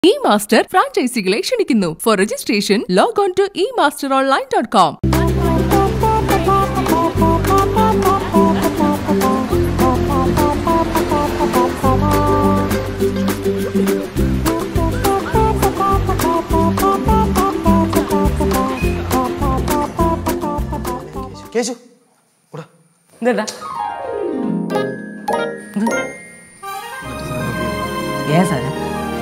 E master ഫ്രാഞ്ചൈസികളെ ക്ഷണിക്കുന്നു for registration log on to e master online dot com Keshu ഇവിടെ ഇതെടാ ഏ സാധനം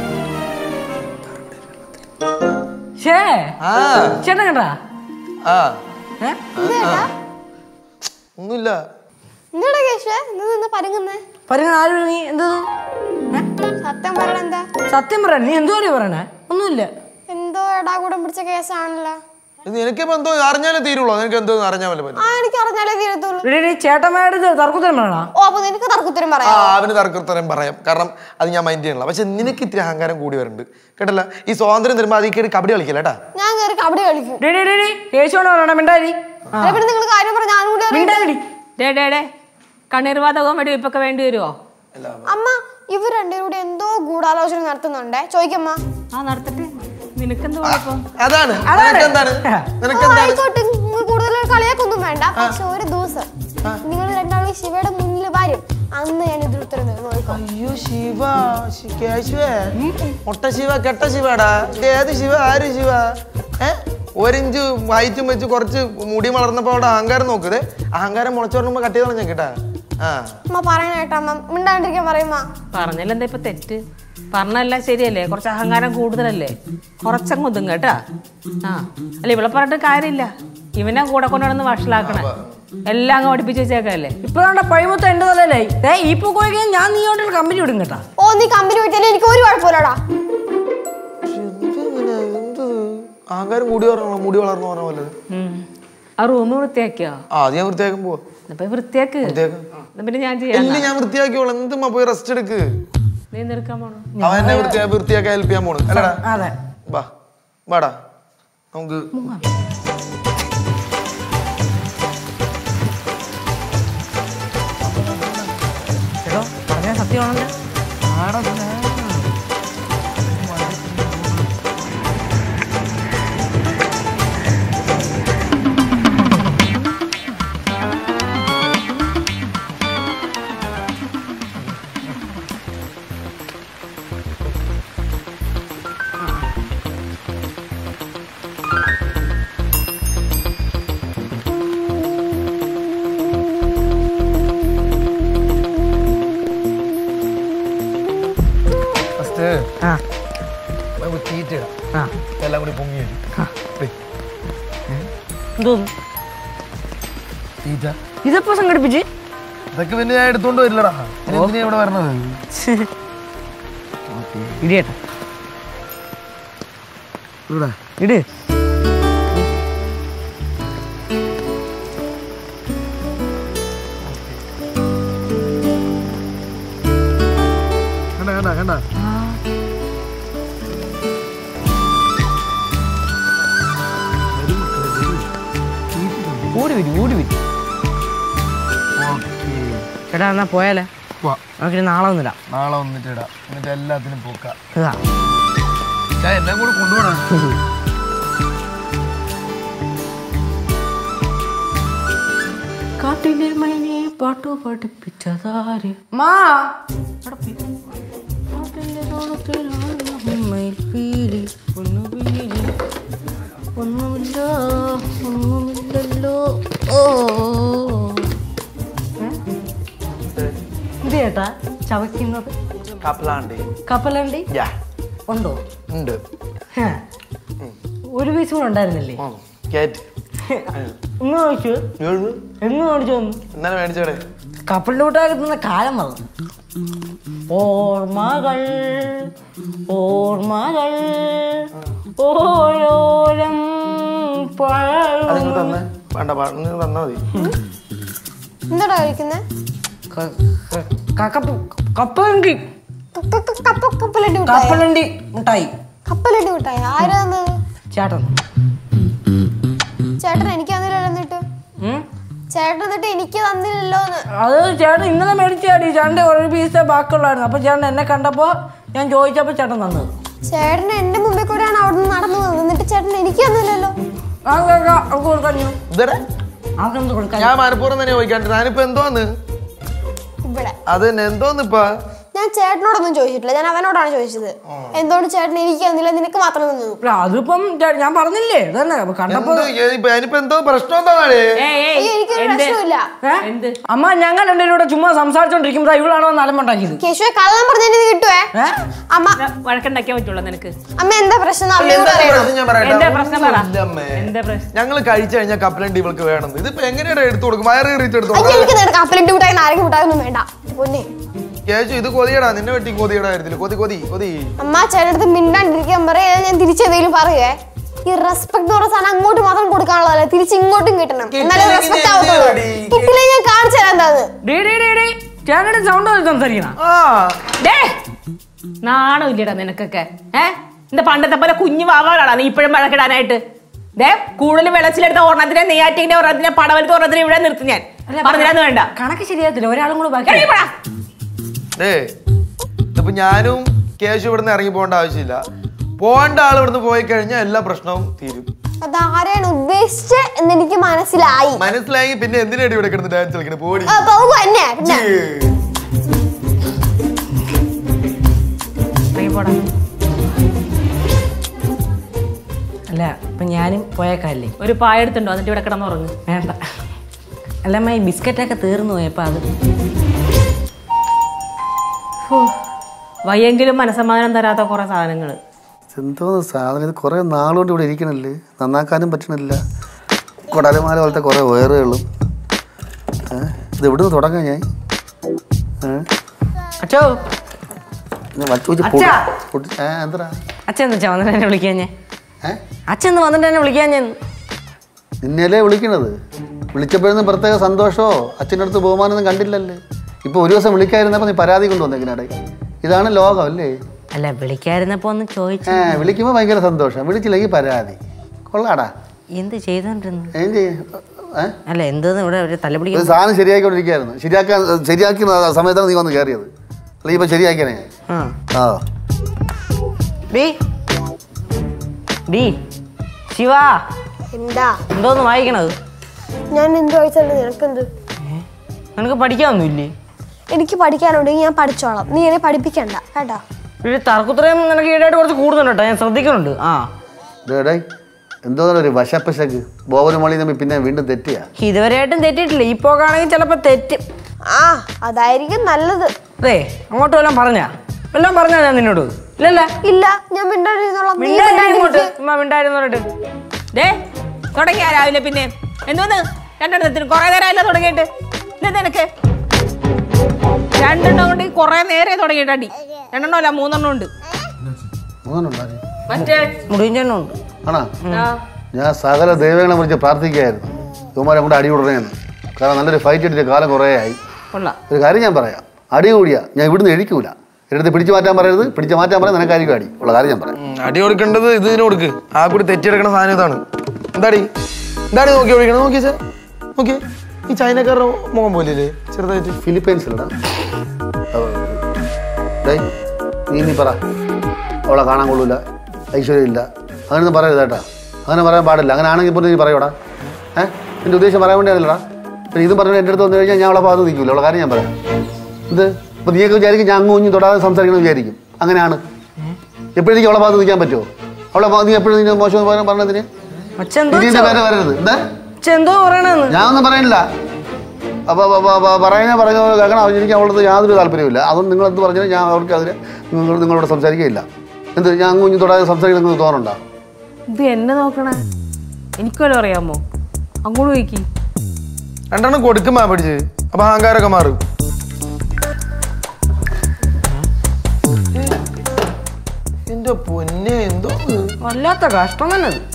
ഷേ ആ ചേട്ടൻ കണ്ടാ ആ ഏ? ഒന്നുമില്ല എന്താടാ കേശുവേ ഇന്ന് നിന്ന് പരുങ്ങുന്നേ പറയുന്ന ആര് നീ എന്തത് ഏ? സത്യം പറയണ എന്താ സത്യം പറയണ നീ എന്തോ പറയണേ ഒന്നുമില്ല എന്തോ എടാ കൂടം പിടിച്ച കേസാണല്ലോ ഇത് നിനക്കിപ്പോ എന്തോ അറിഞ്ഞാലേ തീരുള്ളൂ നിനക്ക് എന്തോ അറിഞ്ഞാൽ വല്ല പറ്റും ആ എനിക്ക് അറിഞ്ഞാലേ തീരത്തുള്ളൂ ഇവിടെ ഈ ചേട്ടന്മാരുടെ തർക്കുത്തരം പറയണ ഓ അപ്പൊ നിനക്ക് തർക്കുത്തരം ആ പറയാം അവന് തർക്കത്തരം പറയാം കാരണം അത് ഞാൻ മൈൻഡ് ചെയ്യണില്ല പക്ഷെ നിനക്ക് ഇത്തിരി അഹങ്കാരം കൂടി വരുന്നുണ്ട് കേട്ടല്ല ഈ സ്വാതന്ത്ര്യം തരുമ്പോ അതിൽ കയറി കബഡി കളിക്കില്ല കേട്ടാ ഞാൻ കയറി കബഡി കളിക്കും ഡേ ഡേ ഡേ ഡേ യേശുവാണ് പറയണ മിണ്ടാരി അല്ല, പിന്നെ നിങ്ങൾ കാര്യം പറഞ്ഞ ഞാനും കൂടി അറിയാം. മിണ്ടാരി ഡേ ഡേ ഡേ കണ്ണീർവാതകവും വെടിവെപ്പൊക്കെ വേണ്ടി വരുമോ അമ്മ ഇവർ രണ്ടുപേരും കൂടി എന്തോ ഗൂഢാലോചന നടത്തുന്നുണ്ടേ ചോദിക്കമ്മ ആ നടത്തട്ടെ നിനക്കെന്ത് കുഴപ്പം അതാണ് നിനക്കെന്താണ് ഓ, നിനക്കെന്താണ് ആയിക്കോട്ടെ നിങ്ങൾ കൂടുതൽ കളിയാക്കൊന്നും വേണ്ട പക്ഷെ ഒരു ദിവസം നിങ്ങൾ രണ്ടാളും ശിവയുടെ മുന്നിൽ വരും അന്ന് ഞാൻ ഇതിൽ ഉത്തരം തരും നോക്കോ അയ്യോ ശിവ ശി- കേശുവേ മുട്ട ശിവ കെട്ട ശിവടാ ഇത് ഏത് ശിവ ആര് ശിവ ഏ ഒരിഞ്ച് വയറ്റും വെച്ച് കുറച്ച് മുടി വളർന്നപ്പോ അവിടെ അഹങ്കാരം നോക്കുതേ അഹങ്കാരം മുളച്ചു വരുമ്പോ കട്ട് ചെയ്തോളാം ഞാൻ കേട്ടാ ആ അമ്മ പറയണ കേട്ടോ അമ്മ മിണ്ടാണ്ടിരിക്കാൻ പറയുമ്മ പറഞ്ഞില്ലെന്താ ഇപ്പൊ തെറ്റ് പറഞ്ഞല്ല ശരിയല്ലേ കുറച്ച് അഹങ്കാരം കൂടുതലല്ലേ കുറച്ചങ്ങ് ഒതുങ്ങ കേട്ടാ ആ അല്ല ഇവിടെ പറഞ്ഞിട്ട് കാര്യമില്ല ഇവനെ കൂടെ കൊണ്ടുവന്ന് വഷളാക്കണേ എല്ലാം അങ്ങ് പഠിപ്പിച്ച് വെച്ചേക്കല്ലേ ഇപ്പൊ വേണ്ട പഴിമുത്ത എന്റെ തലല്ലേ ഏ ഈ പോയി കഴിഞ്ഞാൽ ഞാൻ നീയോട്ട് കമ്പനി വിടും കേട്ടാ ഓ നീ കമ്പനി പോയിട്ടല്ലേ എനിക്ക് ഒരു കുഴപ്പമില്ലടാ എന്ത് ഇങ്ങനെ, എന്ത് അഹങ്കാരം കൂടി പറഞ്ഞോ മുടി വളർന്നു പറഞ്ഞ പോലെ ഉം. ആ റൂം വൃത്തിയാക്കിയോ ആ അത് ഞാൻ വൃത്തിയാക്കാൻ പോവാ അപ്പൊ വൃത്തിയാക്ക് വൃത്തിയാക്കാം എന്നാ പിന്നെ ഞാൻ ചെയ്യാം ഇല്ല ഞാൻ വൃത്തിയാക്കിയോളാം എന്തുമ്മാ പോയി റെസ്റ്റ് എടുക്ക് നീ നിൽക്കാൻ പോണോ അവൻ എന്നെ വൃത്തിയാ വൃത്തിയാക്കാൻ ഹെൽപ്പ് ചെയ്യാൻ പോണു അല്ലടാ അതെ വാ വാടാ നമുക്ക് ചേട്ടോ പറഞ്ഞ സത്യമാണല്ലോ ഫസ്റ്റ് ആ നമുക്ക് തീറ്റ ഇടാം ആ എല്ലാം കൂടി പൊങ്ങി വരും ദേ, എന്തോന്നു തീറ്റ ഇതെപ്പോ സംഘടിപ്പിച്ച് ഇതൊക്കെ പിന്നെ ഞാൻ എടുത്തോണ്ട് വരില്ലടാ പിന്നെ എന്തിനാ ഇവിടെ വരണത് ഇടിയേട്ടാ ഇവിടെ ഇട് കണ്ട കണ്ട കണ്ട ഓടി വരും ഓടി വരും ചേട്ടാ എന്നാ പോയാലേ വാ നമുക്ക് നാളെ ഒന്നുമില്ല നാളെ വന്നിട്ട് ഇടാം എന്നിട്ട് എല്ലാത്തിനും പോക്കാം ഇതാ ഞാൻ എന്നെ കൂടെ കൊണ്ടുപോകണം കാട്ടിലെ മൈനെ പാട്ടു പഠിപ്പിച്ചതാര് മാ ഒന്നുമില്ല ഒന്നുമില്ലല്ലോ ഓ ഇത് ചേട്ടാ ചവയ്ക്കുന്നത് കപ്പലാണ്ട് കപ്പലണ്ടി യാ ഉണ്ടോ ഉണ്ട് ഹേ. ഒരു പീസ് കൂടെ ഉണ്ടായിരുന്നില്ലേ ഉം. കേറ്റ് ഇന്ന് ചോദിച്ചു ഏഴ്. എന്ന് ചോദിച്ചു ഇന്നലെ മേടിച്ചോടെ കപ്പലിന്റെ കൂട്ടാകുന്ന കാലം വന്നു ഓർമ്മകൾ ഓർമ്മകൾ ഓരോരം അതിങ്ങോട്ട് തന്നെ വേണ്ട പാ- നിങ്ങൾ തന്നാ മതി എന്താടാ കഴിക്കുന്നേ കപ്പലണ്ടി കപ്പ കപ്പലണ്ടി മിഠായി കപ്പലണ്ടി മുട്ടായി കപ്പലണ്ടി മിഠായി ആരാ തന്നത് ചേട്ടൻ ചേട്ടൻ എനിക്ക് തന്നില്ലല്ലോ എന്നിട്ട് ഉം? ചേട്ടൻ എന്നിട്ട് എനിക്ക് തന്നില്ലല്ലോ എന്ന് അത് ചേട്ടൻ ഇന്നലെ മേടിച്ചാടി ചേട്ടൻ്റെ ഒരു പീസേ ബാക്കിയുള്ളായിരുന്നു അപ്പൊ ചേട്ടൻ എന്നെ കണ്ടപ്പോ ഞാൻ ചോദിച്ചപ്പോ ചേട്ടൻ തന്നത് ചേട്ടൻ എന്റെ മുമ്പിൽ കൂടെയാണ് അവിടെ നിന്ന് നടന്നു വന്നത് എന്നിട്ട് ചേട്ടൻ എനിക്ക് തന്നില്ലല്ലോ അവൾക്ക് കൊടുക്കാൻ ഇതരെ അവൾക്കെന്ത് കൊടുക്കാൻ ഞാൻ മനഃപൂർവ്വം തന്നെ ചോദിക്കാണ്ട് ഞാനിപ്പോ എന്തോന്ന് ഇവിടെ അത് തന്നെ എന്തോന്ന് ഇപ്പൊ ഞാൻ ചേട്ടനോടൊന്നും ചോദിച്ചിട്ടില്ല ഞാൻ അവനോടാണ് ചോദിച്ചത് എന്തുകൊണ്ട് ചേട്ടൻ എനിക്ക് തന്നില്ല നിനക്ക് മാത്രം തന്നു അല്ല, അതിപ്പം ചേ- ഞാൻ പറഞ്ഞില്ലേ അതന്നെ അപ്പൊ കണ്ടപ്പോ എന്ത് ഇപ്പൊ ഞാനിപ്പോ എന്തോ പ്രശ്നം എന്താണ് ഏയ്, ഏയ്, അയ്യോ എനിക്കൊരു എന്ത്? പ്രശ്നമില്ല ഏ? എന്ത്? അമ്മ ഞങ്ങൾ രണ്ടുപേരും കൂടെ ചുമ്മാ സംസാരിച്ചോണ്ടിരിക്കുമ്പോ ഇവളാണോ നലമുണ്ടാക്കിയത് കേശുവെ കള്ളം പറഞ്ഞതിന് കിട്ടുവേ ഏ? അമ്മ വഴക്കുണ്ടാക്കിയാൻ പറ്റുള്ളൂ നിനക്ക് അമ്മ എന്താ പ്രശ്നം അമ്മയോട് എന്താ പറയണം പ്രശ്നം ഞാൻ പറയട്ടെ? എന്താ പ്രശ്നം പറ ഒന്നുമില്ല അമ്മേ. എന്താ പ്രശ്നം ഞങ്ങള് കഴിച്ചു കഴിഞ്ഞാൽ കപ്പലണ്ടി ഇവൾക്ക് വേണം ഇതിപ്പോ എങ്ങനെയാണ് എടുത്തു കൊടുക്കും വയറ് കയറിയിട്ട് എടുത്തു അയ്യോ കൊടുക്കും എനിക്ക് നേരെ കപ്പലിട്ട് മിഠായി നാരങ്ങ മിഠായി ഒന്നും വേണ്ട പൊന്നെ കേശു ഇത് കൊതിയടാ നിന്നെ വെട്ടി കൊതിയടാ കാര്യത്തില് കൊതി കൊതി കൊതി അമ്മ ചേട്ടടുത്ത് മിണ്ടാണ്ടിരിക്കാൻ പറയാ ഞാൻ തിരിച്ചെന്തെങ്കിലും പറയുവേ ഈ റെസ്പെക്ട് എന്ന് പറഞ്ഞ സാധനം അങ്ങോട്ട് മാത്രം കൊടുക്കാനുള്ളതല്ല തിരിച്ച് ഇങ്ങോട്ടും കിട്ടണം എന്നാലേ കിട്ടിയില്ലെങ്കിൽ റെസ്പെക്ട് എന്ത് ആവത്തുള്ളൂ ചെയ്യും? കിട്ടില്ല ഞാൻ കാണിച്ചു തരാം എന്താന്ന് ഡേ ഡേ ഡേ ഡേ ചേട്ടൻ്റെ സൗണ്ട് സംസാരിക്കണം ആ ഡേ നാണം ഇല്ലടാ നിനക്കൊക്കെ ഏ എന്താ പണ്ടത്തെ പോലെ കുഞ്ഞു വാവാടാ നീ ഇപ്പോഴും വഴക്കിടാനായിട്ട് ദേ കൂടുതൽ വെള്ളച്ചിലെടുത്ത ഓർണത്തിനെ നെയ്യാറ്റിന്റെ ഓർണത്തിനെ പടവലത്തെ ഓർണത്തിനെ ഇവിടെ നിർത്തും ഞാൻ പറഞ്ഞില്ലാന്ന് വേണ്ട കണക്ക് ശരിയാകത്തില്ല ഒരാളും കൂടെ ബാക്കി എടീ പോടാ. ഏ ഇതിപ്പോ ഞാനും കേശു ഇവിടുന്ന് ഇറങ്ങി പോകേണ്ട ആവശ്യമില്ല പോകേണ്ട ആൾ ഇവിടുന്ന് പോയി കഴിഞ്ഞാൽ എല്ലാ പ്രശ്നവും തീരും അതാരെയാണ് ഉദ്ദേശിച്ചത് എന്ന് എനിക്ക് മനസ്സിലായി മനസ്സിലായി പിന്നെ എന്തിനാണ് ഇവിടെ കിടന്ന് ഡാൻസ് കളിക്കണേ പോടി ആ, പോകുക തന്നെ പിന്നെ ഇറങ്ങി പോടാ അല്ല ഇപ്പൊ ഞാനും പോയേക്കല്ലേ ഒരു പായ എടുത്തുണ്ടോ എന്നിട്ട് ഇവിടെ കിടന്നുറങ്ങ് വേണ്ട അല്ല അമ്മ ഈ ബിസ്ക്കറ്റൊക്കെ തീർന്നു പോയപ്പോ അത് വയ്യെങ്കിലും മനസമാധാനം തരാത്ത കുറെ സാധനങ്ങൾ എന്തോന്ന് സാധനം ഇത് കുറേ നാളുകൊണ്ട് ഇവിടെ ഇരിക്കണല്ലേ നന്നാക്കാനും പറ്റണില്ല കൊടലമാല പോലത്തെ കുറേ വയറുകളും ഏ ഇത് എവിടുന്ന് തുടങ്ങാം ഞാൻ ഏ അച്ഛോ ഞാൻ വച്ച് വെച്ച് അച്ഛാ! പൊട്ടി- പൊട്ടി- ഏ എന്താ അച്ഛൻ എന്താ വന്നിട്ട് എന്നെ വിളിക്കാൻ ഞാൻ ഏ അച്ഛൻ ഒന്ന് വന്നിട്ട് എന്നെ വിളിക്കാൻ ഞാൻ നിന്നെയല്ലേ വിളിക്കണത് വിളിച്ചപ്പോഴൊന്നും പ്രത്യേക സന്തോഷമോ അച്ഛൻ്റെ അടുത്ത് ബഹുമാനമൊന്നും കണ്ടില്ലല്ലേ ഇപ്പോൾ ഒരു ദിവസം വിളിക്കാതിരുന്നപ്പോൾ നീ പരാതി കൊണ്ടുവന്നേക്കിനിടെ ഇതാണ് ലോകം അല്ലേ അല്ല വിളിക്കായിരുന്നപ്പോ ഒന്ന് ചോദിച്ചു ഏ വിളിക്കുമ്പോൾ ഭയങ്കര സന്തോഷം വിളിച്ചില്ലെങ്കിൽ പരാതി കൊള്ളാടാ എന്ത് ചെയ്തോണ്ടിരുന്നു ഏം ചെയ്യും ഏ അല്ല എന്തോന്ന് ഇവിടെ ഒരു ഒരു തലപിടിക്കാൻ സാധനം ശരിയാക്കിക്കൊണ്ടിരിക്കുകയായിരുന്നു ശരിയാക്കാൻ ശരിയാക്കി സമയത്താണ് നീ വന്ന് കയറിയത് അല്ലെങ്കിൽ ഇപ്പം ശരിയാക്കിയാനേ ആ ആ ഡീ ഡീ ശിവ എന്താ എന്തോന്ന് വായിക്കണത് ഞാൻ എന്ത് ചോദിച്ചാലും നിനക്കെന്ത് നിനക്ക് പഠിക്കാനൊന്നുമില്ലേ എനിക്ക് പഠിക്കാനുണ്ടെങ്കിൽ ഞാൻ പഠിച്ചോളാം നീ എന്നെ പഠിപ്പിക്കണ്ട കേട്ടോ ഒരു തർക്കുത്രയും നിനക്ക് ഈടായിട്ട് കുറച്ച് കൂടുതലുണ്ട് കേട്ടോ ഞാൻ ശ്രദ്ധിക്കുന്നുണ്ട് ആ ഡേ എന്തോന്നാണ് ഒരു വശപ്പശക്ക് ബോബനും മണി തമ്മിൽ പിന്നെ വീണ്ടും തെറ്റിയാ ഇതുവരെയായിട്ടും തെറ്റിയിട്ടില്ല ഈ പോക്കാണെങ്കിൽ ചിലപ്പോ തെറ്റും ആ അതായിരിക്കും നല്ലത് അതെ അങ്ങോട്ടും എല്ലാം പറഞ്ഞാ എല്ലാം പറഞ്ഞാ ഞാൻ നിന്നോട് ഇല്ലല്ല ഇല്ല ഞാൻ മിണ്ടാണ്ടിരുന്നോളാം നീ മിണ്ടാതിരി ഇങ്ങോട്ട് മിണ്ടാണ്ടിരിക്ക്. ഉമ്മ മിണ്ടായിരുന്നോട്ട് ദേ തുടങ്ങിയ രാവിലെ പിന്നെ എന്തോന്ന് രണ്ടെണ്ണത്തിന് കുറെ നേരമല്ല തുടങ്ങിയിട്ട് എന്താ നിനക്ക് രണ്ടെണ്ണം കൊണ്ട് കുറെ നേരെ തുടങ്ങിയിട്ട് അടി രണ്ടെണ്ണം അല്ല മൂന്നെണ്ണം ഉണ്ട് മൂന്നെണ്ണം മറ്റേ മുടിയഞ്ചെണ്ണം ഉണ്ട് ആണോ ആ, ഞാൻ സകല ദൈവങ്ങളെ കുറിച്ച് പ്രാർത്ഥിക്കുകയായിരുന്നു ഇവന്മാരെ കൊണ്ട് അടി വിടണേന്ന് കാരണം നല്ലൊരു ഫൈറ്റ് ഇട്ടിട്ട് കാലം കുറേ ആയി കൊള്ളാം ഒരു കാര്യം ഞാൻ പറയാം അടി കൂടിയാ ഞാൻ ഇവിടുന്ന് എഴിക്കൂല എടുത്ത് പിടിച്ചു മാറ്റാൻ പറയരുത് പിടിച്ചു മാറ്റാൻ പറയാൻ നിനക്കായിരിക്കും അടി ഉള്ള കാര്യം ഞാൻ പറയാം ഉം, അടി കൊടുക്കേണ്ടത് ഇതിന് കൊടുക്ക് ആ കൂടി തെറ്റിയെടുക്കണ സാധനം ഇതാണ് എന്താടി എന്താടി നോക്കി ഓടിക്കണം നോക്കി സാർ നോക്കി ഈ ചൈനക്കാരുടെ മുഖം പോലില്ലേ ചെറുതായിട്ട് ഫിലിപ്പൈൻസിലടാ ഡേയ് നീ നീ പറ അവളെ കാണാൻ കൊള്ളൂല ഐശ്വര്യം ഇല്ല അങ്ങനെയൊന്നും പറയരുത് കേട്ടാ അങ്ങനെ പറയാൻ പാടില്ല അങ്ങനെ ആണെങ്കിൽ പോലും നീ പറയൂടാ ഏഹ് നിന്റെ ഉദ്ദേശം പറയാൻ വേണ്ടിയല്ലടാ പിന്നെ ഇതും പറഞ്ഞിട്ട് എൻ്റെ അടുത്ത് വന്നു കഴിഞ്ഞാൽ ഞാൻ അവളെ ഭാഗത്ത് നിൽക്കില്ല അവളെ കാര്യം ഞാൻ പറയാം ഇത് ഇപ്പം നീയൊക്കെ വിചാരിക്കും ഞാൻ അങ്ങ് കുഞ്ഞു തൊടാതെ സംസാരിക്കണം വിചാരിക്കും അങ്ങനെയാണ് എപ്പോഴും എനിക്ക് അവളെ ഭാഗത്ത് നിൽക്കാൻ പറ്റുമോ അവളെ ഭാഗത്ത് നീ എപ്പോഴും നീ മോശം പറയാൻ പറഞ്ഞതിന് അച്ഛൻ എന്തോ ഇതിന്റെ പേര് വരരുത് എന്താ അച്ഛൻ എന്തോ പറയണെന്ന് ഞാനൊന്നും പറയണില്ല അപ്പൊ പറയുന്ന പറഞ്ഞ പോലെ കേൾക്കണം അവൻ എനിക്ക് അവളത് യാതൊരു താല്പര്യമില്ല അതുകൊണ്ട് നിങ്ങൾ എന്ത് പറഞ്ഞാലും ഞാൻ അവർക്ക് അതിന് നിങ്ങൾ നിങ്ങളോട് സംസാരിക്കുകയില്ല എന്ത് ഞാൻ കുഞ്ഞു തൊടാതെ സംസാരിക്കണം നിങ്ങൾക്ക് തോന്നണ്ട ഇത് എന്നെ നോക്കണേ എനിക്കല്ലോ അറിയാമോ അങ്ങോട്ട് പോയിക്ക് രണ്ടെണ്ണം കൊടുക്കുമ്പോ പിടിച്ച് അപ്പൊ അഹങ്കാരമൊക്കെ മാറും എന്റെ പൊന്നെ എന്തോ ഇത്? വല്ലാത്ത കഷ്ടം തന്നെ അത്.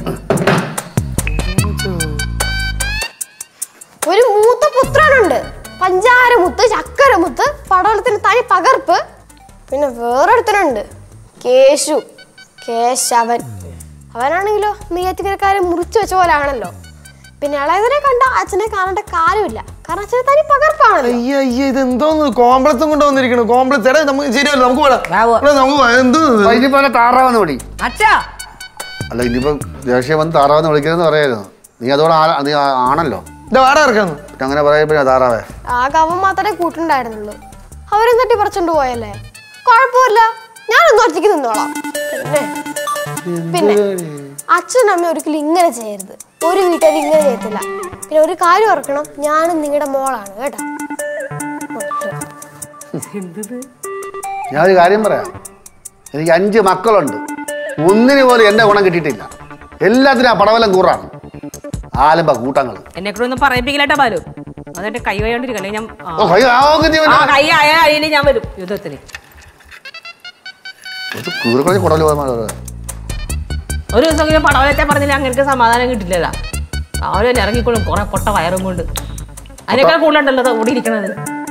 ഒരു മൂത്ത പുത്രനുണ്ട് പഞ്ചാരമുത്ത് ചക്കരമുത്ത് പടവലത്തിന് തനി പകർപ്പ് പിന്നെ വേറൊരുത്തനുണ്ട് കേശു കേശവൻ അവനാണെങ്കിലോ നെയ്യാറ്റിക്കരക്കാരെ മുറിച്ചു വെച്ച പോലെ ആണല്ലോ പിന്നെ ഇളയതിനെ കണ്ട അച്ഛനെ കാണേണ്ട കാര്യമില്ല കാരണം അച്ഛന് തനി പകർപ്പാണല്ലോ അയ്യ അയ്യ ഇത് എന്തോന്ന് കോംപ്ലക്സും കൊണ്ട് വന്നിരിക്കുന്നു കോംപ്ലക്സ് എടാ നമുക്ക് ശരിയല്ല നമുക്ക് പോടാം വാ, പോ. എടാ, നമുക്ക് പോവാം. എന്തോ ഇത്? ഇനിയിപ്പോ അവനെ താറാവെന്ന് വിളി അച്ഛാ അല്ല ഇനിയിപ്പം ദേഷ്യം വന്ന് താറാവെന്ന് വിളിക്കരുതെന്ന് പറയായിരുന്നു നീ അതോടെ ആ- നീ ആ- ആണല്ലോ ഇതാ വാട ഇറക്കാന്ന് പിന്നെ അങ്ങനെ പറയുമ്പോഴാ താറാവേ ആകെ അവൻ മാത്രമേ കൂട്ടുണ്ടായിരുന്നുള്ളൂ അവരും തട്ടി പറിച്ചോണ്ട് പോയല്ലേ കുഴപ്പമില്ല ഞാനൊന്നും ഒറ്റയ്ക്ക് നിന്നോളാം പിന്നെ പിന്നെ അച്ഛനും അമ്മയും ഒരിക്കലും ഇങ്ങനെ ചെയ്യരുത് ഒരു വീട്ടുകാർ ഇങ്ങനെ ചെയ്യത്തില്ല പിന്നെ ഒരു കാര്യം ഓർക്കണം ഞാനും നിങ്ങളുടെ മോളാണ് കേട്ടോ ഞാനൊരു കാര്യം പറയാം എനിക്ക് അഞ്ച് മക്കളുണ്ട് ഒന്നിന് പോലും എന്റെ ഗുണം കിട്ടിയിട്ടില്ല എല്ലാത്തിനും ആ പടവലം കൂറാണ് ആലമ്പ കൂട്ടങ്ങൾ എന്നെ കൂടെ ഒന്നും പറയിപ്പിക്കില്ലട്ടോ ബാലു അതെന്റെ കൈ വയ്യോണ്ടിരിക്കല്ലേ ഞാൻ ആ. ഓ, അയ്യോ, ആ നോക്ക് നീ ആ വന്നെ. കൈ ആയ കഴിയിൽ ഞാൻ വരും യുദ്ധത്തിന് ഇത് കീറിക്കളഞ്ഞ് കുടല് പോകാൻ ഒരു ദിവസം ഇങ്ങനെ പടവലത്തെ പറഞ്ഞില്ല അങ്ങനെ സമാധാനം കിട്ടില്ലല്ലോ രാവിലെ തന്നെ ഇറങ്ങിക്കൊള്ളും കുറെ പൊട്ട വയറും കൊണ്ട് അതിനേക്കാൾ കൂടുതലുണ്ടല്ലോ അത് ഓടി ഇരിക്കണത്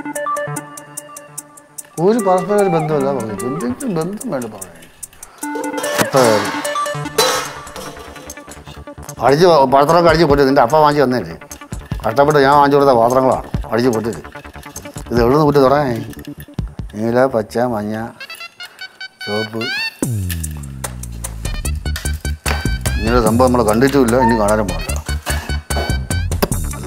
ഒരു പരസ്പര ഒരു ബന്ധമല്ല പറഞ്ഞു എന്തെങ്കിലും ബന്ധം വേണ്ട പറഞ്ഞു എത്ര കാര്യം. അടിച്ച് പാത്രമൊക്കെ അടിച്ച് പൊട്ടി നിന്റെ അപ്പ വാങ്ങിച്ച് തന്നേല്ലേ കഷ്ടപ്പെട്ട് ഞാൻ വാങ്ങിച്ചു കൊടുത്ത പാത്രങ്ങളാണ് അടിച്ച് പൊട്ടിട്ട് ഇത് എവിടെ നിന്ന് കുറ്റി തുടങ്ങി നീല പച്ച മഞ്ഞ ചുവപ്പ് ഇങ്ങനെ സംഭവം നമ്മൾ കണ്ടിട്ടുമില്ല ഇനി കാണാനും പാടില്ല അല്ല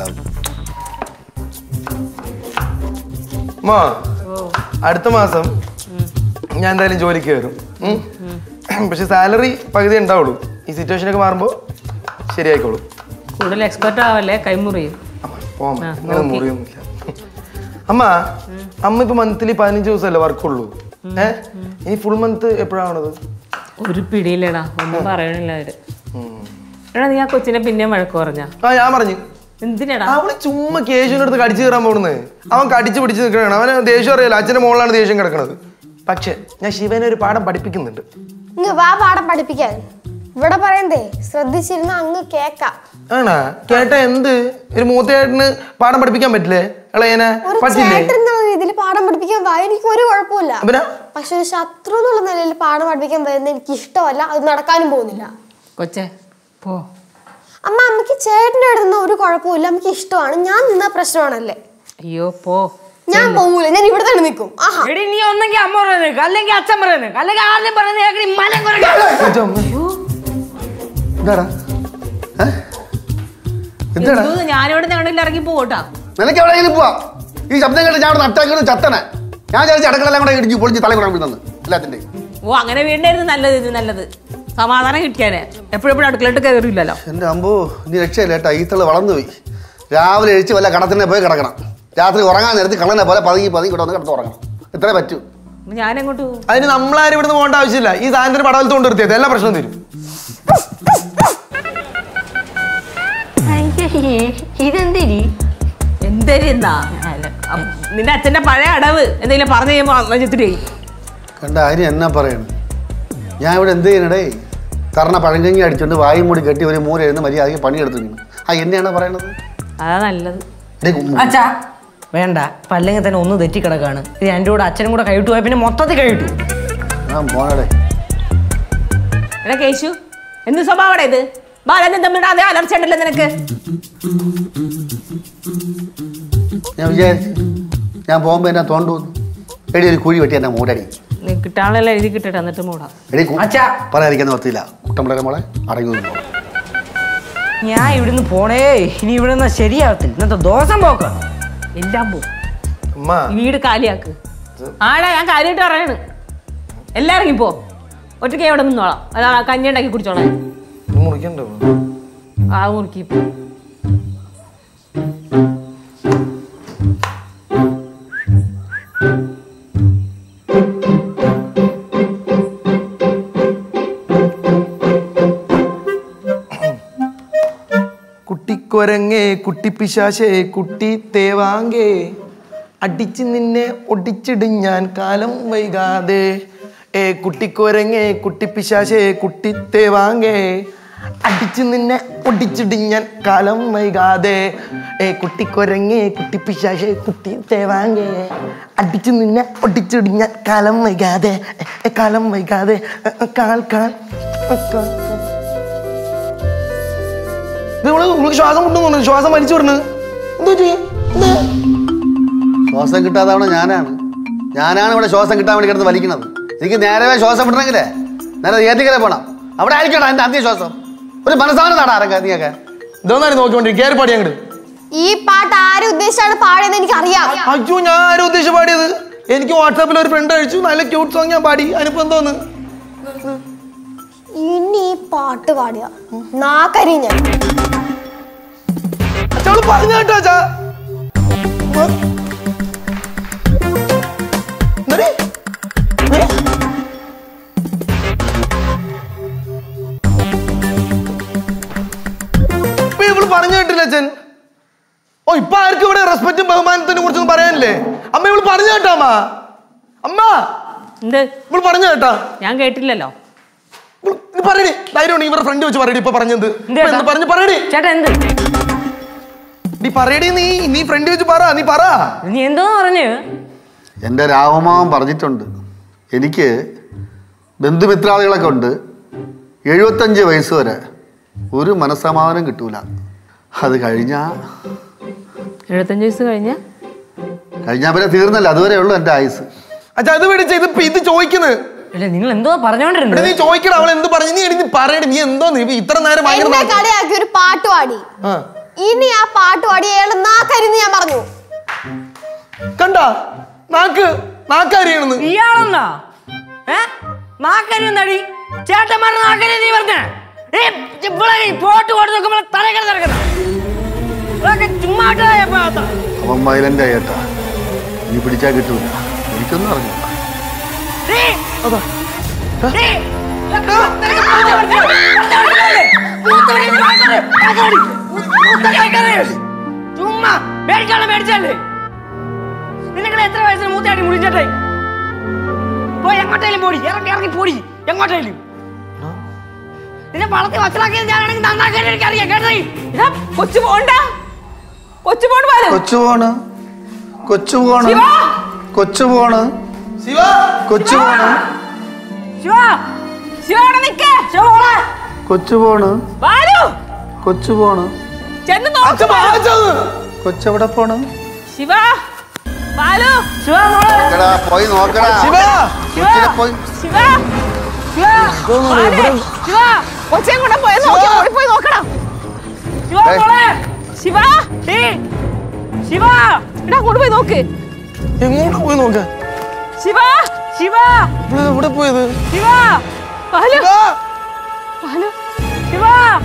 മാ അടുത്ത മാസം ഞാൻ എന്തായാലും ജോലിക്ക് വരും ഉം. പക്ഷെ സാലറി പകുതി ഉണ്ടാവുള്ളൂ ഈ സിറ്റുവേഷൻ ഒക്കെ മാറുമ്പോൾ ശരിയായിക്കോളും കൂടുതൽ എക്സ്പെർട്ട് ആവല്ലേ കൈമുറിയും അമ്മ, പോവാം. ആ, ഇങ്ങനെ നോക്കി. മുറിയൊന്നുമില്ല അമ്മ അമ്മ ഇപ്പൊ മന്ത്ലി പതിനഞ്ച് ദിവസമല്ലേ വർക്കുള്ളൂ ഏ ഇനി ഫുൾ മന്ത് എപ്പോഴാണത് ഒരു പിടിയില്ലടാ ഒന്നും പറയണില്ല അവര് എടാ നീ ആ കൊച്ചിനെ പിന്നെയും വഴക്ക് പറഞ്ഞ ആ ഞാൻ പറഞ്ഞു എന്തിനാടാ അവള് ചുമ്മാ കേശുവിന്റെ അടുത്ത് കടിച്ചു കയറാൻ പോകുന്നത് അവൻ കടിച്ചു പിടിച്ച് നിൽക്കണതാണ് അവന് ദേഷ്യം അറിയില്ല അച്ഛന്റെ മുകളിലാണ് ദേഷ്യം കിടക്കുന്നത് പക്ഷെ ഞാൻ ശിവനെ ഒരു പാഠം പഠിപ്പിക്കുന്നുണ്ട് ഇങ്ങ് വാ പാഠം പഠിപ്പിക്കാൻ ഇവിടെ പറയണ്ടേ ശ്രദ്ധിച്ചിരുന്ന അങ്ങ് കേക്കാം ആണാ കേട്ട എന്ത് ഒരു മൂത്തയായിട്ടിന് പാഠം പഠിപ്പിക്കാൻ പറ്റില്ലേ ഇളയനെ ഒരു പറ്റില്ലേ ചേട്ടൻ എന്നുള്ള രീതിയിൽ പാഠം പഠിപ്പിക്കാൻ വാ എനിക്ക് ഒരു കുഴപ്പമില്ല പിന്നെ പക്ഷെ ഒരു ശത്രു എന്നുള്ള നിലയിൽ പാഠം പഠിപ്പിക്കാൻ വരുന്നത് എനിക്ക് ഇഷ്ടമല്ല അത് നടക്കാനും പോകുന്നില്ല കൊച്ചെ പോ അമ്മ അമ്മക്ക് ചേട്ടൻ്റെ അടുത്ത് നിന്ന് ഒരു കുഴപ്പമില്ല അമ്മക്ക് ഇഷ്ടമാണ് ഞാൻ നിന്ന പ്രശ്നമാണല്ലേ അയ്യോ പോ ഞാൻ പോകൂല ഞാൻ ഇവിടെ തന്നെ നിൽക്കും ആഹാ എടി നീ ഒന്നെങ്കിൽ അമ്മ പറയുന്നത് അല്ലെങ്കിൽ അച്ഛൻ പറയുന്നത് അല്ലെങ്കിൽ ആദ്യം പറയുന്നത് കേൾക്കണി മലം കുറയ്ക്കണം എന്താടാ ഏ? എന്താടാ എന്തോ ഞാനിവിടെ ഞങ്ങളുടെ ഇറങ്ങി പോട്ടാ നിനക്ക് എവിടെയെങ്കിലും പോവാ ഈ ശബ്ദം കേട്ട് ഞാൻ അവിടെ നട്ടാക്കുന്നത് ചത്തനെ ഞാൻ വിചാരിച്ച അടുക്കളെല്ലാം കൂടെ ഇടിച്ച് പൊളിച്ച് തല കൂടെ വിടുന്നത് എല്ലാത്തിൻ്റെ ഓ അങ്ങനെ വീണ്ടായിരുന്നു നല്ലത് ഇത് നല്ലത് സമാധാനം കിട്ടിയാനെ എപ്പോഴെപ്പോഴും അടുക്കളയിട്ട് കയറിയില്ലല്ലോ എൻ്റെ അമ്പോ നീ രക്ഷയില്ല കേട്ടാ ഈ തള് വളർന്നു പോയി രാവിലെ എഴിച്ച് വല്ല കടത്തിനെ പോയി കിടക്കണം രാത്രി ഉറങ്ങാൻ നേരത്ത് കള്ളനെ പോലെ പതുങ്ങി പതുങ്ങി ഇവിടെ വന്ന് കിടന്ന് ഉറങ്ങണം ഇത്രേ പറ്റൂ അപ്പൊ ഞാൻ എങ്ങോട്ട് പോകും അതിന് നമ്മളാരും ഇവിടുന്ന് പോകേണ്ട ആവശ്യമില്ല ഈ സാധനത്തിന് പടവലത്ത് കൊണ്ട് നിർത്തിയത് എല്ലാ പ്രശ്നവും തരും ഇതെന്തിരി എന്തരിന്നാ നിന്റെ അച്ഛന്റെ പഴയ അടവ് എന്തെങ്കിലും പറഞ്ഞു കഴിയുമ്പോ മഞ്ഞത്തിരി കണ്ട കാര്യം എന്നാ പറയണം ഞാൻ ഇവിടെ എന്ത് ചെയ്യണടേ തറണ പഴങ്കഞ്ഞി അടിച്ചുകൊണ്ട് വായും മൂടി കെട്ടി ഒരു മൂല ഇരുന്ന് മര്യാദയ്ക്ക് പണിയെടുത്തിരിക്കുന്നു ആ എന്നെയാണ് പറയണത് അതാ നല്ലത് ഡേ, ഉമ്മ. അച്ഛാ വേണ്ട ഇപ്പൊ അല്ലെങ്കിൽ തന്നെ ഒന്ന് തെറ്റിക്കിടക്കാണ് ഇത് എൻ്റെ കൂടെ അച്ഛനും കൂടെ കൈവിട്ടു പോയ പിന്നെ മൊത്തത്തിൽ കൈവിട്ടു ഞാൻ പോണടേ എടാ കേശു എന്ത് സ്വഭാവടാ ഇത് ബാലനും തമ്മിൽ അതേ അലർച്ച ഉണ്ടല്ലോ നിനക്ക് ഞാൻ വിചാരിച്ചു ഞാൻ പോകുമ്പോൾ എന്നെ തോണ്ടു വന്നു എടി ഒരു കുഴി വെട്ടി എന്നെ മൂടടി നീ കിട്ടാനുള്ള എഴുതി കിട്ടട്ടെ എന്നിട്ട് മൂടാം എടി കു- അച്ഛാ. പറയാതിരിക്കാൻ നിർത്തിയില്ല കുട്ടമ്പളരെ മോളെ അടങ്ങി നിന്നോ ഞാൻ ഇവിടുന്ന് പോണേ ഇനി ഇവിടുന്ന് ശരിയാവത്തില്ല ഇന്നത്തെ ദോഷം പോക്കാണ് എല്ലാം പോ അമ്മ ഈ വീട് കാലിയാക്ക് ആടാ ഞാൻ കാര്യമായിട്ട് പറയാണ് എല്ലാം ഇറങ്ങിപ്പോ ഒറ്റയ്ക്ക് അവിടെ നിന്നോളാം അതാ കഞ്ഞി ഉണ്ടാക്കി കുടിച്ചോളാം ഇത് മുറിക്കണ്ടോ ആ മുറുക്കി കുട്ടിക്കൊരങ്ങേ കുട്ടിപ്പിശാശേ കുട്ടി തേവാങ്കേ അടിച്ച് നിന്നെ ഒടിച്ചിടും ഞാൻ കാലം വൈകാതെ ഏ കുട്ടിക്കൊരങ്ങേ കുട്ടിപ്പിശാശേ കുട്ടി തേവാങ്കേ അടിച്ച് നിന്നെ ഒടിച്ചിടും ഞാൻ കാലം വൈകാതെ ഏ കുട്ടിക്കൊരങ്ങേ കുട്ടിപ്പിശാശേ കുട്ടി തേവാങ്കേ അടിച്ച് നിന്നെ ഒടിച്ചിടും ഞാൻ കാലം വൈകാതെ ഏ, കാലം വൈകാതെ ഏ, കാൽ കാൽ കാൽ, കാൽ ഇത് ഇവള് ഇവൾക്ക് ശ്വാസം കിട്ടുന്നു ശ്വാസം വലിച്ചു വിടുന്നു എന്തോ ചെയ്യും ശ്വാസം കിട്ടാതാവണ ഞാനാണ് ഞാനാണ് ഇവിടെ ശ്വാസം കിട്ടാൻ വേണ്ടി കിടന്ന് വലിക്കുന്നത് എനിക്ക് നേരവേ ശ്വാസം വിടണമെങ്കിലേ നേരെ ഏറ്റിക്കരെ പോണം അവിടെ ആയിരിക്കണം എന്റെ അന്ത്യ ശ്വാസം ഒരു മനസ്സാണ് നാടാ ആരൊക്കെ നീയൊക്കെ ഇതൊന്നാണ് നോക്കിക്കൊണ്ടിരിക്കും കയറി പാടി അങ്ങോട്ട് ഈ പാട്ട് ആരും ഉദ്ദേശിച്ചാണ് പാടിയെന്ന് എനിക്ക് അറിയാം അയ്യോ ഞാൻ ആരും ഉദ്ദേശിച്ച് പാടിയത് എനിക്ക് വാട്സാപ്പിൽ ഒരു ഫ്രണ്ട് അയച്ചു നല്ല ക്യൂട്ട് സോങ് ഞാൻ പാടി അതിനിപ്പോ എന്തോന്ന് ഇനി ഈ പാട്ട് പാടിയ നാക്കരി ഞാൻ അച്ഛാ അവള് പറഞ്ഞു കേട്ടോ അച്ഛാ ഉം. എന്താടി? ഏ? ഇപ്പൊ ഇവള് പറഞ്ഞു കേട്ടില്ല അച്ഛൻ ഓ ഇപ്പൊ ആർക്കും ഇവിടെ റെസ്പെക്റ്റും ബഹുമാനത്തിനെ കുറിച്ചൊന്നും പറയാനില്ലേ അമ്മ ഇവള് പറഞ്ഞു കേട്ടാ അമ്മ അമ്മ എന്ത് ഇവള് പറഞ്ഞു കേട്ടാ ഞാൻ കേട്ടില്ലല്ലോ ഇവള് നീ പറയടി ധൈര്യം ഉണ്ടെങ്കിൽ ഇവരുടെ ഫ്രണ്ട് വെച്ച് പറയടി ഇപ്പൊ പറഞ്ഞത് എന്ത് ഇപ്പൊ എന്ത് പറഞ്ഞു പറയടി ചേട്ടാ എന്ത് നീ പറയടി നീ നീ ഫ്രണ്ട് വെച്ച് പറ നീ പറ നീ എന്തോന്ന് പറഞ്ഞു എൻ്റെ രാഘവമാവൻ പറഞ്ഞിട്ടുണ്ട് എനിക്ക് ബന്ധുമിത്രാദികളൊക്കെ ഉണ്ട് എഴുപത്തഞ്ച് വയസ്സ് വരെ ഒരു മനസ്സമാധാനം കിട്ടൂല അത് കഴിഞ്ഞാൽ എഴുപത്തഞ്ച് വയസ്സ് കഴിഞ്ഞ കഴിഞ്ഞാൽ പിന്നെ തീർന്നല്ല അതുവരെ ഉള്ളൂ എൻ്റെ ആയുസ് അച്ഛാ അത് പിടിച്ച് ഇത് ഇപ്പൊ ഇത് ചോദിക്കുന്നത് അല്ല നിങ്ങൾ എന്തോ പറഞ്ഞോണ്ടിരുന്നത് നീ ചോദിക്കട അവൾ എന്ത് പറഞ്ഞു നീ എടി നീ പറയടി നീ എന്തോ നീ ഇത്ര നേരം ഭയങ്കര എന്നെ നാ- കളിയാക്കി ഒരു പാട്ട് പാടി ആ. ഇനി ആ പാട്ട് പാടി അയാൾ നാക്കരിന്ന് ഞാൻ പറഞ്ഞു കണ്ട നാക്ക് നാക്കരിയണെന്ന് ഇയാളെന്നാ ഏ നാക്കരി നടി ചേട്ടന്മാരുടെ നാക്കരി നീ പറഞ്ഞേ ഏ, ഇവിടെ ഈ പോട്ട് പോട്ട് നോക്കുമ്പോൾ തലകട നടക്കണം ഇതൊക്കെ ചുമ്മാ ഇട്ടതാ ഇപ്പൊ അകത്ത്. അവൻ വയലൻ്റ് ആയിട്ടാ ഇനി പിടിച്ചാൽ കിട്ടൂല എനിക്കൊന്നും അറിഞ്ഞു നീ, നീ, ഇതൊക്കെ നിനക്ക് പൂത്ത പിടിച്ച് പൂത്ത പിടിച്ചില്ലേ? പൂത്ത പിടിച്ച് നാക്കരി, നാക്കരി, പൂത്ത നാക്കരി. ചുമ്മാ മേടിക്കാനുള്ള മേടിച്ചല്ലേ നിനക്ക് എത്ര വയസ്സിന് മൂത്തയാട്ടി മുടിച്ചട്ടെ പോയി എങ്ങോട്ടേലും പോടി ഇറങ്ങി ഇറങ്ങി പോടി എങ്ങോട്ടേലും നിന്നെ വളർത്തി വഷളാക്കിയത് ഞാനാണെങ്കിൽ നന്നാക്കാൻ എനിക്കറിയാം കേട്ടോ ഇതാ കൊച്ചു പോണ്ട കൊച്ചു പോണ്ട് പാലു കൊച്ചു പോണ് കൊച്ചു പോണ് ശിവ! കൊച്ചു പോണ് ശിവ കൊച്ചു പോണ് ശിവ ശിവ അവിടെ നിക്ക് ശിവ മോളെ കൊച്ചു പോണ് ബാലു കൊച്ചു പോണ് ചെന്ന് അച്ഛ നോക്ക് ബാലു. വാച്ചത് കൊച്ചെവിടെ പോണ് ശിവ ബാലു ശിവ മോളെ നോക്കടാ, പോയി നോക്കടാ ശിവ കൊച്ചിനെ പോയി ശിവ ശിവ ബാലു, ശിവ കൊച്ചേം കൂടെ പോയി നോക്കി ഓടി പോയി നോക്കണം ശിവ ഏയ്. മോളെ ശിവ ഡേ ശിവ ഇടാ അങ്ങോട്ട് പോയി നോക്ക് എങ്ങോട്ട് പോയി നോക്ക ശിവ ശിവ ഇവിടെ എവിടെ പോയത് ശിവ ബാലു ശിവ ബാലു ശിവ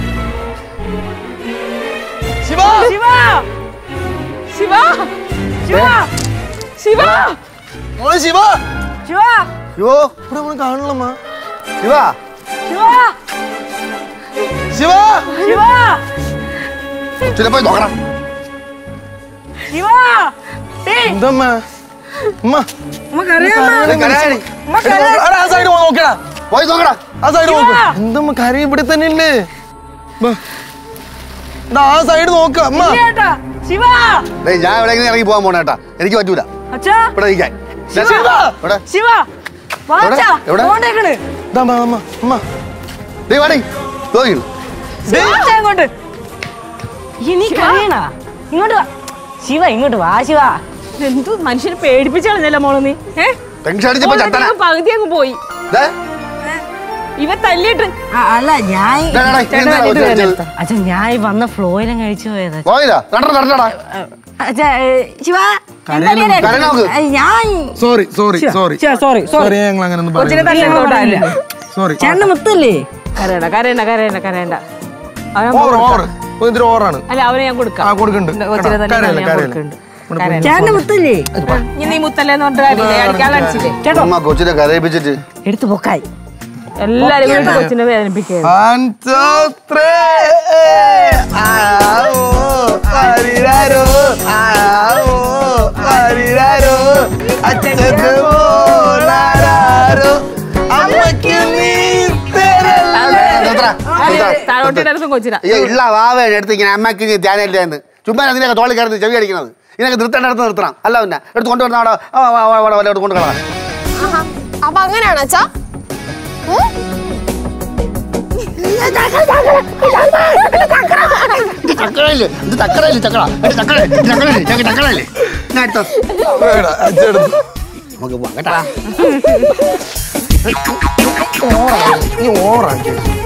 ശിവ ശിവ ശിവ ശിവ ശിവ മോളെ ശിവ ശിവ ശിവോ ഇവിടെ നമ്മൾ കാണണമ്മ ശിവ ശിവ ശിവ ശിവ കൊച്ചിനെ പോയി നോക്കണം ശിവ ഡേ എന്തമ്മ അമ്മ ഇത് കരയാടി. എടാ, ആ സൈഡ് നോക്കടാ പോയി നോക്കടാ ആ സൈഡ് ശിവ! നോക്ക് എന്തമ്മ കരയും ഇവിടെ തന്നെ ഇല്ലേ ബാ. എടാ, ആ സൈഡ് നോക്ക അമ്മ ചേട്ടാ ശിവ ഡേയ് ഞാൻ എവിടെയെങ്കിലും ഇറങ്ങി പോകാൻ പോണ കേട്ടാ എനിക്ക് പറ്റൂല അച്ഛാ ഇവിടെ ഇരിക്കാൻ ശിവ! ഇവിടെ ശിവ വാച്ചാ എവിടെ? പോണ്ടേക്കണ് ഇതാ അമ്മ അമ്മ അമ്മ ഡേയ് വാടി നോക്കിയിരുന്നു ദേ, വാച്ചാ ഇങ്ങോട്ട് ഈ നീ കരയണ ഇങ്ങോട്ട് വാ ശിവ ഇങ്ങോട്ട് വാ ശിവ എന്തു മനുഷ്യനെ പേടിപ്പിച്ചു കളഞ്ഞല്ല മോള് നീ ഏ ടെൻഷൻ അടിച്ചപ്പോ ചട്ടന ഓൾറെഡി പകുതി അങ്ങ് പോയി ദേ, ഇവ തല്ലിട്ട് ആ, അല്ല ഞാൻ ഡേ, ഡേ, ഡേ, ചേട്ടൻ എന്താ വന്നിട്ട് കൊച്ചു വരാം. വെച്ചത്? അച്ഛാ ഞാൻ ഈ വന്ന ഫ്ലോയിലും കഴിച്ചു പോയത് പോയില്ല നടണ്ട നടണ്ടടാ അച്ഛാ ഏ, ശിവ കരയണം, കരയണം നോക്ക്. ഏ, ഞാൻ sorry sorry sorry sorry sorry ഞങ്ങൾ അങ്ങനെ ഒന്നും കൊച്ചിനെ പറയുന്നില്ല. തല്ലിട്ടോണ്ടല്ല സോറി ചേട്ടന് മുത്തല്ലേ കരയണ്ട കരയണ്ട കരയണ്ട കരയണ്ട അവൻ ഓവർ കൊടുക്കാം. ഓവർ ഇതിരി ഓവറാണ് അല്ല അവനെ ഞാൻ കൊടുക്കാം ആ കൊടുക്കുന്നുണ്ട് കൊച്ചിനെ തന്നെ കരയല്ല ഞാൻ കരയല്ല കൊടുക്കുന്നുണ്ട് ഇവിടെ കരയണ്ട. ചേട്ടന് മുത്തല്ലേ ഇനി നീ മുത്തല്ലേന്ന് പറഞ്ഞിട്ട് കാര്യമില്ല അടിക്കാൻ അടിച്ചില്ലേ ചേട്ടോ അമ്മ കൊച്ചിനെ കരയിപ്പിച്ചിട്ട് എടുത്തു പൊക്കായി എല്ലാരും കൂടി കൊച്ചിനെ വേദനിപ്പിക്കുക One, two, three. ആവോ, ആരിരാരോ, ആവോ, ആരിരാരോ. അച്ഛന് പോലാരോ, അമ്മയ്ക്ക് നീ തരല്ലേ. നിർത്തടാ, നിർത്തടാ. താഴോട്ടിടക്കും കൊച്ചിന അയ്യോ ഇള്ള വാവേ എടുത്ത് ഇങ്ങനെ അമ്മക്ക് ഇനി ധ്യാനമില്ലെന്ന് ചുമ്മാ അതിനൊക്കെ തോളി കയറുന്നത് ചെവി അടിക്കണത് ഇതിനൊക്കെ നിർത്തേണ്ട അടുത്ത് നിർത്തണം അല്ല പിന്നെ എടുത്ത് കൊണ്ടുവരുന്ന അവിടെ ആ, ആ, ആ, അവിടെ വല്ല കൊണ്ട് കളയാം ആഹാ. അപ്പൊ അങ്ങനെയാണോ അച്ഛാ ഉം? ഇത് ചക്കടയില്ലേ ഇത് ചക്കടയില്ലേ ചക്കട ഇത് ചക്കട ഇത് ചക്കടയില്ലേ ചക്ക ചക്കടയില്ലേ ഞാൻ എടുത്തോ വേണ്ട അച്ഛടുത്ത് നമുക്ക് പോവാം കേട്ടാ നീ ഓറാക്കി